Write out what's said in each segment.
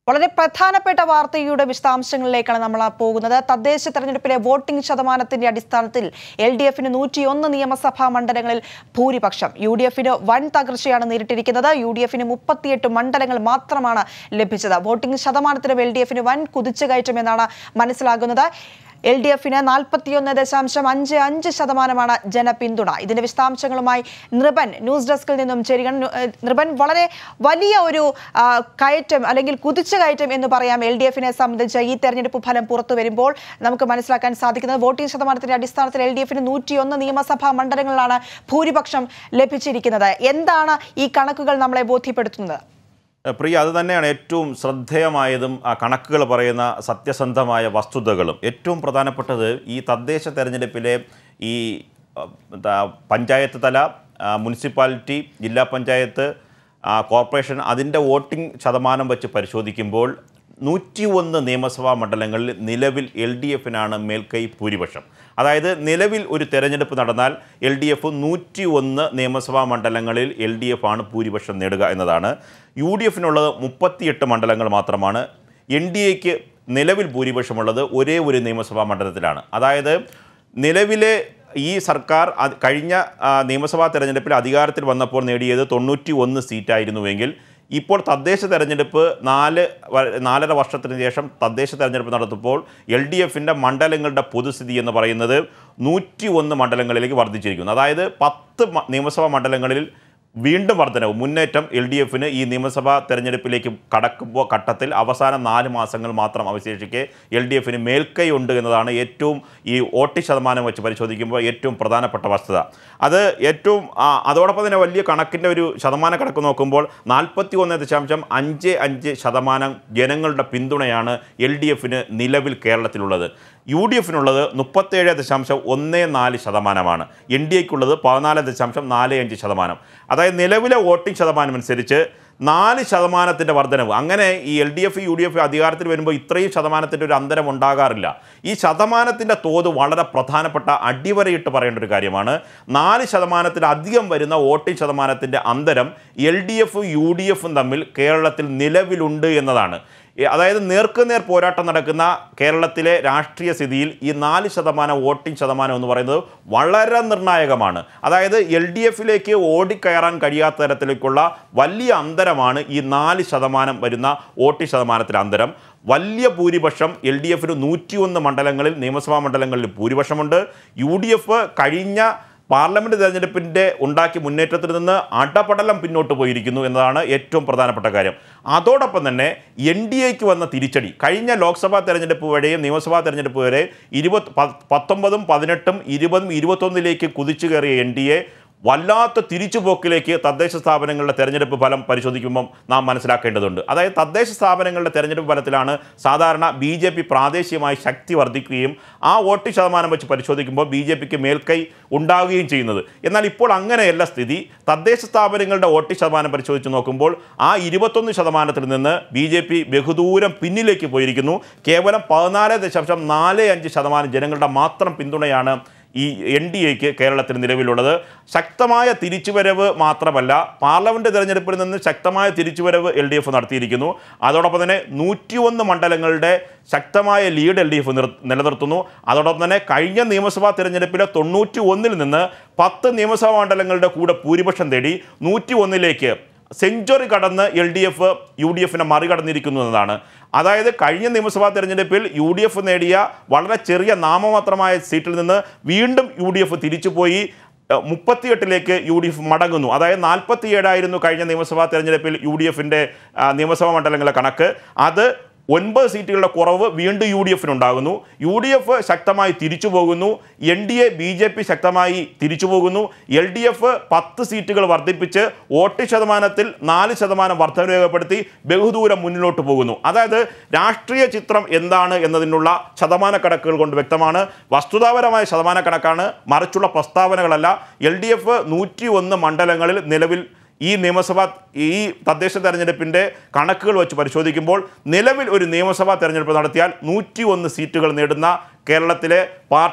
വളരെ പ്രധാനപ്പെട്ട വാർത്തയുടെ വിശദാംശങ്ങളിലേക്കാണ് നമ്മൾ പോകുന്നത് തദ്ദേശ തെരഞ്ഞെടുപ്പിലെ വോട്ടിംഗ് ശതമാനത്തിന്റെ അടിസ്ഥാനത്തിൽ എൽ ഡി എഫിന് നൂറ്റിയൊന്ന് നിയമസഭാ മണ്ഡലങ്ങളിൽ ഭൂരിപക്ഷം യു ഡി എഫിന് വൻ തകർച്ചയാണ് നേരിട്ടിരിക്കുന്നത് യു ഡി എഫിന് മുപ്പത്തിയെട്ട് മണ്ഡലങ്ങൾ മാത്രമാണ് ലഭിച്ചത് വോട്ടിംഗ് ശതമാനത്തിലും എൽ ഡി എഫിന് വൻ കുതിച്ചുകയറ്റമെന്നാണ് മനസ്സിലാകുന്നത് എൽ ഡി എഫിന് നാൽപ്പത്തിയൊന്ന് ദശാംശം അഞ്ച് അഞ്ച് ശതമാനമാണ് ജനപിന്തുണ ഇതിന്റെ വിശദാംശങ്ങളുമായി നൃപൻ ന്യൂസ് ഡെസ്കിൽ നിന്നും ചേരുകയാണ് നു- ഏഹ് നൃപൻ വളരെ വലിയ ഒരു ആ, കയറ്റം അല്ലെങ്കിൽ കുതിച്ചു കയറ്റം എന്ന് പറയാം എൽ ഡി എഫിനെ സംബന്ധിച്ച് ഈ തെരഞ്ഞെടുപ്പ് ഫലം പുറത്തു വരുമ്പോൾ നമുക്ക് മനസ്സിലാക്കാൻ സാധിക്കുന്നത് വോട്ടിംഗ് ശതമാനത്തിന്റെ അടിസ്ഥാനത്തിൽ എൽ ഡി എഫിന് നൂറ്റിയൊന്ന് നിയമസഭാ മണ്ഡലങ്ങളിലാണ് ഭൂരിപക്ഷം ലഭിച്ചിരിക്കുന്നത് എന്താണ് ഈ കണക്കുകൾ നമ്മളെ ബോധ്യപ്പെടുത്തുന്നത് പ്രിയ അത് തന്നെയാണ് ഏറ്റവും ശ്രദ്ധേയമായതും ആ കണക്കുകൾ പറയുന്ന സത്യസന്ധമായ വസ്തുതകളും ഏറ്റവും പ്രധാനപ്പെട്ടത് ഈ തദ്ദേശ തെരഞ്ഞെടുപ്പിലെ ഈ ആ, എന്താ, പഞ്ചായത്ത് തല ആ, മുനിസിപ്പാലിറ്റി ജില്ലാ പഞ്ചായത്ത് ആ, കോർപ്പറേഷൻ അതിൻ്റെ വോട്ടിംഗ് ശതമാനം വെച്ച് പരിശോധിക്കുമ്പോൾ നൂറ്റി ഒന്ന് നിയമസഭാ മണ്ഡലങ്ങളിൽ നിലവിൽ എൽ ഡി എഫിനാണ് മേൽക്കൈ ഭൂരിപക്ഷം അതായത് നിലവിൽ ഒരു തെരഞ്ഞെടുപ്പ് നടന്നാൽ എൽ ഡി എഫ് നൂറ്റി ഒന്ന് നിയമസഭാ മണ്ഡലങ്ങളിൽ എൽ ഡി എഫ് ആണ് ഭൂരിപക്ഷം നേടുക എന്നതാണ് യു ഡി എഫിനുള്ളത് മുപ്പത്തിയെട്ട് മണ്ഡലങ്ങൾ മാത്രമാണ് എൻ ഡി എക്ക് നിലവിൽ ഭൂരിപക്ഷമുള്ളത് ഒരേ ഒരു നിയമസഭാ മണ്ഡലത്തിലാണ് അതായത് നിലവിലെ ഈ സർക്കാർ അത് കഴിഞ്ഞ ആ, നിയമസഭാ തെരഞ്ഞെടുപ്പിൽ അധികാരത്തിൽ വന്നപ്പോൾ നേടിയത് തൊണ്ണൂറ്റി ഒന്ന് സീറ്റായിരുന്നുവെങ്കിൽ ഇപ്പോൾ തദ്ദേശ തെരഞ്ഞെടുപ്പ് നാല് വ- നാലര വർഷത്തിന് ശേഷം തദ്ദേശ തെരഞ്ഞെടുപ്പ് നടത്തുമ്പോൾ എൽ ഡി എഫിൻ്റെ മണ്ഡലങ്ങളുടെ പൊതുസ്ഥിതി എന്ന് പറയുന്നത് നൂറ്റി ഒന്ന് മണ്ഡലങ്ങളിലേക്ക് വർദ്ധിച്ചിരിക്കുന്നു അതായത് പത്ത് മ- നിയമസഭാ മണ്ഡലങ്ങളിൽ വീണ്ടും വർധനവ് മുന്നേറ്റം എൽ ഡി എഫിന് ഈ നിയമസഭാ തെരഞ്ഞെടുപ്പിലേക്ക് കടക്കുമ്പോൾ ഘട്ടത്തിൽ അവസാന നാല് മാസങ്ങൾ മാത്രം അവശേഷിക്കെ എൽ ഡി എഫിന് മേൽക്കൈ ഉണ്ട് എന്നതാണ് ഏറ്റവും ഈ വോട്ട് ശതമാനം വെച്ച് പരിശോധിക്കുമ്പോൾ ഏറ്റവും പ്രധാനപ്പെട്ട വസ്തുത അത് ഏറ്റവും ആ, അതോടൊപ്പം തന്നെ വലിയ കണക്കിൻ്റെ ഒരു ശതമാന കണക്ക് നോക്കുമ്പോൾ നാൽപ്പത്തി ഒന്ന് ദശാംശം അഞ്ച് അഞ്ച് ശതമാനം ജനങ്ങളുടെ പിന്തുണയാണ് എൽ ഡി എഫിന് നിലവിൽ കേരളത്തിലുള്ളത് യു ഡി എഫിനുള്ളത് മുപ്പത്തേഴ് ദശാംശം ഒന്ന് നാല് ശതമാനമാണ് എൻ ഡി എക്കുള്ളത് പതിനാല് ദശാംശം നാല് അഞ്ച് ശതമാനം അതായത് നിലവിലെ വോട്ടിംഗ് ശതമാനം അനുസരിച്ച് നാല് ശതമാനത്തിൻ്റെ വർധനവ് അങ്ങനെ ഈ L D F U D F അധികാരത്തിൽ വരുമ്പോൾ ഇത്രയും ശതമാനത്തിൻ്റെ ഒരു അന്തരം ഉണ്ടാകാറില്ല ഈ ശതമാനത്തിൻ്റെ തോത് വളരെ പ്രധാനപ്പെട്ട അടിവരയിട്ട് പറയേണ്ട ഒരു കാര്യമാണ് നാല് ശതമാനത്തിലധികം വരുന്ന വോട്ടിംഗ് ശതമാനത്തിൻ്റെ അന്തരം എൽ ഡി എഫും യു ഡി എഫും തമ്മിൽ കേരളത്തിൽ നിലവിലുണ്ട് എന്നതാണ് ഏ, അതായത് നേർക്കുനേർ പോരാട്ടം നടക്കുന്ന കേരളത്തിലെ രാഷ്ട്രീയ സ്ഥിതിയിൽ ഈ നാല് ശതമാനം വോട്ടിംഗ് ശതമാനം എന്ന് പറയുന്നത് വളരെ നിർണായകമാണ് അതായത് എൽ ഡി എഫിലേക്ക് ഓടിക്കയറാൻ കഴിയാത്ത തരത്തിലേക്കുള്ള വലിയ അന്തരമാണ് ഈ നാല് ശതമാനം വരുന്ന വോട്ടിംഗ് ശതമാനത്തിലെ അന്തരം വലിയ ഭൂരിപക്ഷം എൽ ഡി എഫിന് നൂറ്റിയൊന്ന് മണ്ഡലങ്ങളിൽ നിയമസഭാ മണ്ഡലങ്ങളിൽ ഭൂരിപക്ഷമുണ്ട് യു ഡി എഫ് കഴിഞ്ഞ പാർലമെന്റ് തെരഞ്ഞെടുപ്പിൻ്റെ ഉണ്ടാക്കിയ മുന്നേറ്റത്തിൽ നിന്ന് അടപടലം പിന്നോട്ട് പോയിരിക്കുന്നു എന്നതാണ് ഏറ്റവും പ്രധാനപ്പെട്ട കാര്യം അതോടൊപ്പം തന്നെ എൻ ഡി എക്ക് വന്ന തിരിച്ചടി കഴിഞ്ഞ ലോക്സഭാ തെരഞ്ഞെടുപ്പ് വരെയും നിയമസഭാ തെരഞ്ഞെടുപ്പ് വരെ ഇരുപത് പ- പത്തൊമ്പതും പതിനെട്ടും ഇരുപതും ഇരുപത്തൊന്നിലേക്ക് കുതിച്ചു കയറിയ എൻ ഡി എ വല്ലാത്ത തിരിച്ചുപോക്കിലേക്ക് തദ്ദേശ സ്ഥാപനങ്ങളുടെ തെരഞ്ഞെടുപ്പ് ഫലം പരിശോധിക്കുമ്പം നാം മനസ്സിലാക്കേണ്ടതുണ്ട് അതായത് തദ്ദേശ സ്ഥാപനങ്ങളുടെ തെരഞ്ഞെടുപ്പ് ഫലത്തിലാണ് സാധാരണ ബി ജെ പി പ്രാദേശികമായി ശക്തി വർദ്ധിക്കുകയും ആ വോട്ട് ശതമാനം വെച്ച് പരിശോധിക്കുമ്പോൾ ബി ജെ പിക്ക് മേൽക്കൈ ഉണ്ടാവുകയും ചെയ്യുന്നത് എന്നാൽ ഇപ്പോൾ അങ്ങനെയല്ല സ്ഥിതി തദ്ദേശ സ്ഥാപനങ്ങളുടെ വോട്ട് ശതമാനം പരിശോധിച്ച് നോക്കുമ്പോൾ ആ ഇരുപത്തൊന്ന് ശതമാനത്തിൽ നിന്ന് ബി ജെ പി ബഹുദൂരം പിന്നിലേക്ക് പോയിരിക്കുന്നു കേവലം പതിനാല് ദശാംശം നാല് അഞ്ച് ശതമാനം ജനങ്ങളുടെ മാത്രം പിന്തുണയാണ് ഈ എൻ ഡി എക്ക് കേരളത്തിൽ നിലവിലുള്ളത് ശക്തമായ തിരിച്ചുവരവ് മാത്രമല്ല പാർലമെന്റ് തെരഞ്ഞെടുപ്പിൽ നിന്ന് ശക്തമായ തിരിച്ചുവരവ് എൽ ഡി എഫ് നടത്തിയിരിക്കുന്നു അതോടൊപ്പം തന്നെ നൂറ്റിയൊന്ന് മണ്ഡലങ്ങളുടെ ശക്തമായ ലീഡ് എൽ ഡി എഫ് നിലനിർത്തുന്നു അതോടൊപ്പം തന്നെ കഴിഞ്ഞ നിയമസഭാ തെരഞ്ഞെടുപ്പിലെ തൊണ്ണൂറ്റി ഒന്നിൽ നിന്ന് പത്ത് നിയമസഭാ മണ്ഡലങ്ങളുടെ കൂടെ ഭൂരിപക്ഷം നേടി നൂറ്റി ഒന്നിലേക്ക് സെഞ്ചുറി കടന്ന് L D F U D എഫിനെ മറികടന്നിരിക്കുന്നു എന്നതാണ് അതായത് കഴിഞ്ഞ നിയമസഭാ തെരഞ്ഞെടുപ്പിൽ യു ഡി എഫ് നേടിയ വളരെ ചെറിയ നാമമാത്രമായ സീറ്റിൽ നിന്ന് വീണ്ടും യു ഡി എഫ് തിരിച്ചുപോയി ഏഹ്, മുപ്പത്തിയെട്ടിലേക്ക് യു ഡി എഫ് മടങ്ങുന്നു അതായത് നാൽപ്പത്തി ഏഴായിരുന്നു കഴിഞ്ഞ നിയമസഭാ തെരഞ്ഞെടുപ്പിൽ യു ഡി എഫിൻ്റെ നിയമസഭാ മണ്ഡലങ്ങളുടെ കണക്ക് അത് ഒൻപത് സീറ്റുകളുടെ കുറവ് വീണ്ടും യു ഡി എഫിനുണ്ടാകുന്നു യു ഡി എഫ് ശക്തമായി തിരിച്ചു പോകുന്നു N D A B J P ശക്തമായി തിരിച്ചു പോകുന്നു എൽ ഡി എഫ് പത്ത് സീറ്റുകൾ വർദ്ധിപ്പിച്ച് വോട്ട് ശതമാനത്തിൽ നാല് ശതമാനം വർധന രേഖപ്പെടുത്തി ബഹുദൂരം മുന്നിലോട്ട് പോകുന്നു അതായത് രാഷ്ട്രീയ ചിത്രം എന്താണ് എന്നതിനുള്ള ശതമാന കണക്കുകൾ കൊണ്ട് വ്യക്തമാണ് വസ്തുതാപരമായ ശതമാന കണക്കാണ് മറിച്ചുള്ള പ്രസ്താവനകളല്ല എൽ ഡി എഫ് നൂറ്റി ഒന്ന് മണ്ഡലങ്ങളിൽ നിലവിൽ ഈ നിയമസഭാ ഈ തദ്ദേശ തെരഞ്ഞെടുപ്പിൻ്റെ കണക്കുകൾ വെച്ച് പരിശോധിക്കുമ്പോൾ നിലവിൽ ഒരു നിയമസഭാ തെരഞ്ഞെടുപ്പ് നടത്തിയാൽ നൂറ്റി ഒന്ന് സീറ്റുകൾ നേടുന്ന കേരളത്തിലെ പാർട്ടി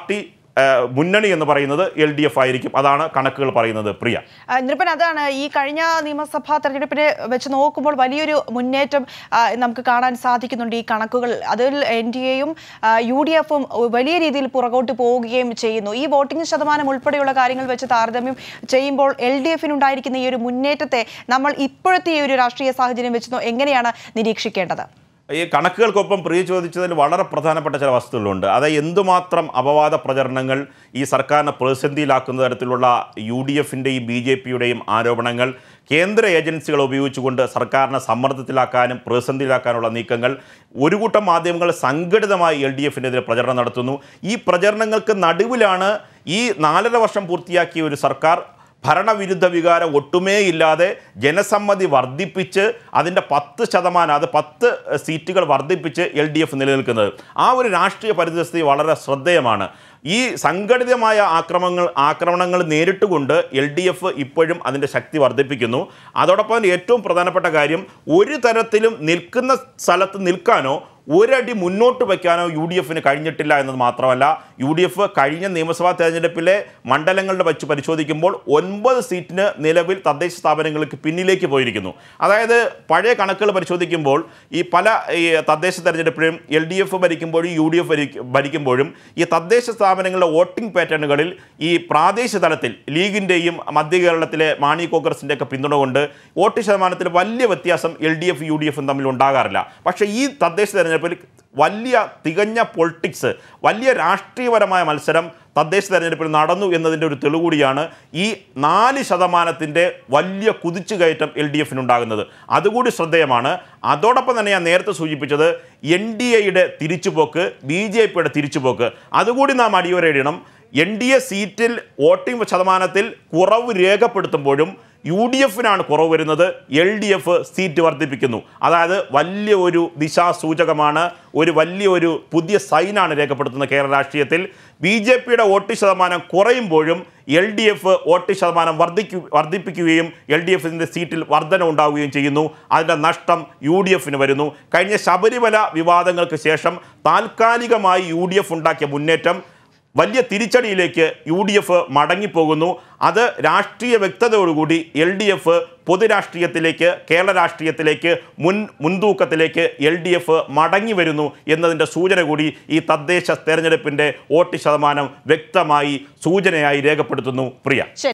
ആ, മുന്നണി എന്ന് പറയുന്നത് എൽ ഡി എഫ് ആയിരിക്കും അതാണ് കണക്കുകൾ പറയുന്നത് പ്രിയ ആ, നിരുപ്പൻ അതാണ് ഈ കഴിഞ്ഞ നിയമസഭാ തെരഞ്ഞെടുപ്പിനെ വെച്ച് നോക്കുമ്പോൾ വലിയൊരു മുന്നേറ്റം ആ, നമുക്ക് കാണാൻ സാധിക്കുന്നുണ്ട് ഈ കണക്കുകൾ അതിൽ എൻ ഡി എയും യു ഡി എഫും വലിയ രീതിയിൽ പുറകോട്ട് പോവുകയും ചെയ്യുന്നു ഈ വോട്ടിംഗ് ശതമാനം ഉൾപ്പെടെയുള്ള കാര്യങ്ങൾ വെച്ച് താരതമ്യം ചെയ്യുമ്പോൾ എൽ ഡി എഫിനുണ്ടായിരിക്കുന്ന ഈ ഒരു മുന്നേറ്റത്തെ നമ്മൾ ഇപ്പോഴത്തെ ഈ ഒരു രാഷ്ട്രീയ സാഹചര്യം വെച്ച് നോ- എങ്ങനെയാണ് നിരീക്ഷിക്കേണ്ടത് ഈ കണക്കുകൾക്കൊപ്പം പ്രിയ ചോദിച്ചതിൽ വളരെ പ്രധാനപ്പെട്ട ചില വസ്തുക്കളുണ്ട് അത് എന്തുമാത്രം അപവാദ പ്രചരണങ്ങൾ ഈ സർക്കാരിനെ പ്രതിസന്ധിയിലാക്കുന്ന തരത്തിലുള്ള യു ഡി എഫിൻ്റെയും ബി ജെ പിയുടെയും ആരോപണങ്ങൾ കേന്ദ്ര ഏജൻസികൾ ഉപയോഗിച്ചുകൊണ്ട് സർക്കാരിനെ സമ്മർദ്ദത്തിലാക്കാനും പ്രതിസന്ധിയിലാക്കാനുള്ള നീക്കങ്ങൾ ഒരു കൂട്ടം മാധ്യമങ്ങൾ സംഘടിതമായി എൽ ഡി എഫിനെതിരെ പ്രചരണം നടത്തുന്നു ഈ പ്രചരണങ്ങൾക്ക് നടുവിലാണ് ഈ നാലര വർഷം പൂർത്തിയാക്കിയ ഒരു സർക്കാർ ഭരണവിരുദ്ധ വികാരം ഒട്ടുമേ ഇല്ലാതെ ജനസമ്മതി വർദ്ധിപ്പിച്ച് അതിൻ്റെ പത്ത് ശതമാനം അത് പത്ത് സീറ്റുകൾ വർദ്ധിപ്പിച്ച് എൽ ഡി എഫ് നിലനിൽക്കുന്നത് ആ ഒരു രാഷ്ട്രീയ പരിതസ്ഥിതി വളരെ ശ്രദ്ധേയമാണ് ഈ സംഘടിതമായ ആക്രമണങ്ങൾ ആക്രമണങ്ങൾ നേരിട്ടുകൊണ്ട് എൽ ഡി എഫ് ഇപ്പോഴും അതിൻ്റെ ശക്തി വർദ്ധിപ്പിക്കുന്നു അതോടൊപ്പം തന്നെ ഏറ്റവും പ്രധാനപ്പെട്ട കാര്യം ഒരു തരത്തിലും നിൽക്കുന്ന സ്ഥലത്ത് നിൽക്കാനോ ഒരടി മുന്നോട്ട് വയ്ക്കാനോ യു ഡി എഫിന് കഴിഞ്ഞിട്ടില്ല എന്നത് മാത്രമല്ല യു ഡി എഫ് കഴിഞ്ഞ നിയമസഭാ തെരഞ്ഞെടുപ്പിലെ മണ്ഡലങ്ങളുടെ വെച്ച് പരിശോധിക്കുമ്പോൾ ഒൻപത് സീറ്റിന് നിലവിൽ തദ്ദേശ സ്ഥാപനങ്ങൾക്ക് പിന്നിലേക്ക് പോയിരിക്കുന്നു അതായത് പഴയ കണക്കുകൾ പരിശോധിക്കുമ്പോൾ ഈ പല ഈ തദ്ദേശ തെരഞ്ഞെടുപ്പിലും എൽ ഡി എഫ് ഭരിക്കുമ്പോഴും യു ഡി എഫ് ഭരിക്കുമ്പോഴും ഈ തദ്ദേശ സ്ഥാപനങ്ങളുടെ വോട്ടിംഗ് പാറ്റേണുകളിൽ ഈ പ്രാദേശിക തലത്തിൽ ലീഗിൻ്റെയും മധ്യ കേരളത്തിലെ മാണി കോൺഗ്രസിൻ്റെ ഒക്കെ പിന്തുണ കൊണ്ട് വോട്ട് ശതമാനത്തിൽ വലിയ വ്യത്യാസം L D F U D എഫും തമ്മിൽ ഉണ്ടാകാറില്ല പക്ഷേ ഈ തദ്ദേശ തെരഞ്ഞെടുപ്പിൽ വലിയ തികഞ്ഞ പൊളിറ്റിക്സ് വലിയ രാഷ്ട്രീയപരമായ മത്സരം തദ്ദേശ തെരഞ്ഞെടുപ്പിൽ നടന്നു എന്നതിൻ്റെ ഒരു തെളിവുകൂടിയാണ് ഈ നാല് ശതമാനത്തിൻ്റെ വലിയ കുതിച്ചുകയറ്റം എൽ ഡി എഫിനുണ്ടാകുന്നത് അതുകൂടി ശ്രദ്ധേയമാണ് അതോടൊപ്പം തന്നെ ഞാൻ നേരത്തെ സൂചിപ്പിച്ചത് എൻ ഡി എയുടെ തിരിച്ചുപോക്ക് ബി ജെ പിയുടെ തിരിച്ചുപോക്ക് അതുകൂടി നാം അടിവരയിടണം എൻ ഡി എ സീറ്റിൽ വോട്ടിംഗ് ശതമാനത്തിൽ കുറവ് രേഖപ്പെടുത്തുമ്പോഴും യു ഡി എഫിനാണ് കുറവ് വരുന്നത് എൽ ഡി എഫ് സീറ്റ് വർദ്ധിപ്പിക്കുന്നു അതായത് വലിയ ഒരു ദിശാസൂചകമാണ് ഒരു വലിയ ഒരു പുതിയ സൈനാണ് രേഖപ്പെടുത്തുന്നത് കേരള രാഷ്ട്രീയത്തിൽ ബി ജെ പിയുടെ വോട്ട് ശതമാനം കുറയുമ്പോഴും എൽ ഡി എഫ് വോട്ട് ശതമാനം വർദ്ധിക്കു വർദ്ധിപ്പിക്കുകയും എൽ ഡി എഫിൻ്റെ സീറ്റിൽ വർധന ഉണ്ടാവുകയും ചെയ്യുന്നു അതിൻ്റെ നഷ്ടം യു ഡി എഫിന് വരുന്നു കഴിഞ്ഞ ശബരിമല വിവാദങ്ങൾക്ക് ശേഷം താൽക്കാലികമായി യു ഡി എഫ് ഉണ്ടാക്കിയ മുന്നേറ്റം വലിയ തിരിച്ചടിയിലേക്ക് യു ഡി എഫ് മടങ്ങിപ്പോകുന്നു അത് രാഷ്ട്രീയ വ്യക്തതയോടുകൂടി എൽ ഡി എഫ് പൊതുരാഷ്ട്രീയത്തിലേക്ക് കേരള രാഷ്ട്രീയത്തിലേക്ക് മുൻ മുൻതൂക്കത്തിലേക്ക് എൽ ഡി എഫ് മടങ്ങി വരുന്നു എന്നതിൻ്റെ സൂചന കൂടി ഈ തദ്ദേശ തെരഞ്ഞെടുപ്പിൻ്റെ വോട്ട് ശതമാനം വ്യക്തമായി സൂചനയായി രേഖപ്പെടുത്തുന്നു പ്രിയ